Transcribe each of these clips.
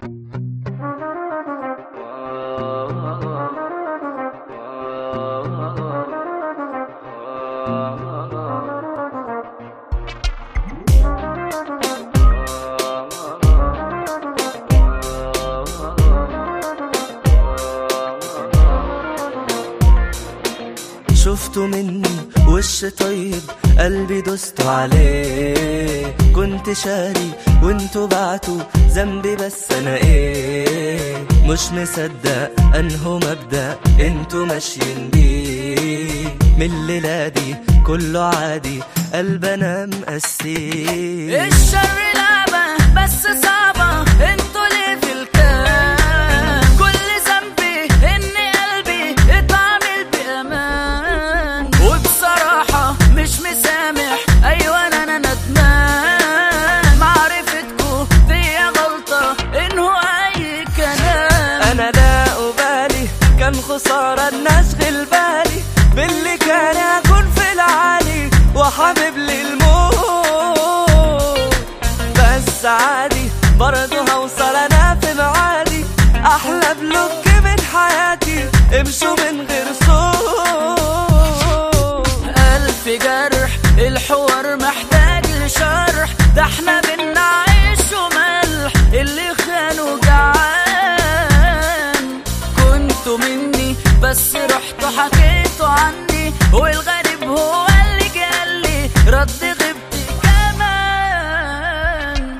شفته مني وش طيب قلبي دوست عليه كنت شاري وانتوا بعتوا ذنبي بس انا ايه مش مصدق انه مبدأ انتوا ماشيين بيه من الليلة دي كله عادي قلب انا مقسيه الشر لعبة بس صعبة انتوا ليه في الكام كل ذنبي ان قلبي اتعامل بامان وبصراحة مش مسامح ايوه انا انا ندمان معرفتكوا فيا غلطة انه اي كلام انا لا أبالي كان خسارة ان اشغل بالي باللي كان اكون في العالي وحابب لي الموت بس عادي برضه هوصل انا في معادي احلى بلوك من حياتي امشوا من غير صوت ألف جرح الحوار محتاج لشرح ده احنا بينا عيش وملح اللي خانوا جعان كنتوا مني بس رحتوا حكيتوا عني والغريب هو اللي جالي رد غيبتي كمان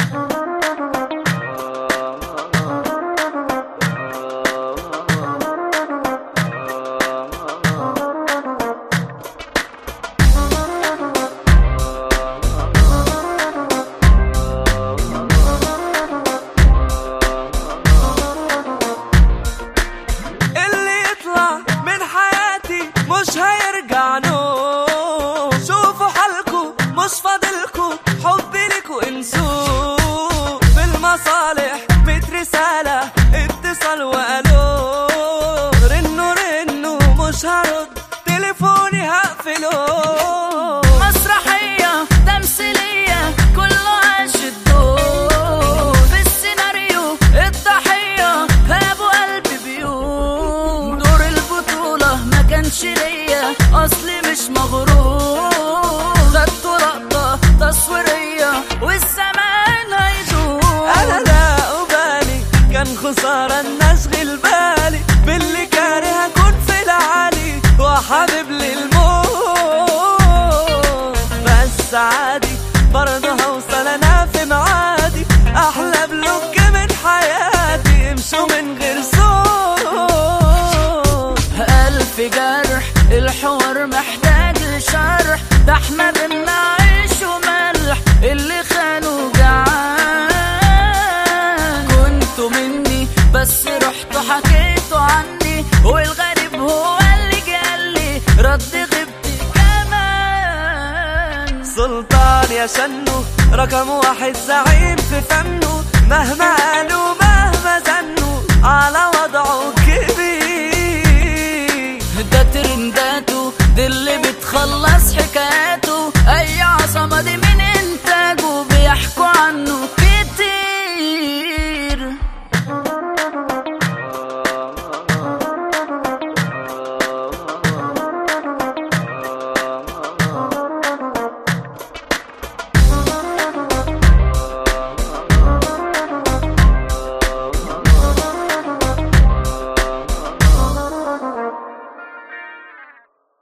اللي يطلع من حياتي مش هيرجع نو شوفوا حالكوا مش فاضلكوا حبي لكوا انسوه بالمصالح ميت رسالة اتصال والو رنوا رنوا مش هرد تليفوني هقفله مسرحية تمثيلية كله عاش الدور في السيناريو الضحية ابو قلبي بيوم دور البطولة ما كانش ليا اصلي مش مغرور خدتوا لقطة تصويرية والزمان هيدوم انا لا ابالي كان خسارة ان اشغل بالي باللي كاره اكون في العالي وحابب لي الموت بس عادي برضه هوصل انا في معادي احلى بلوك من حياتي امشوا من غير صوت ألف جرح الحوار محتاج لشرح ده احنا بينا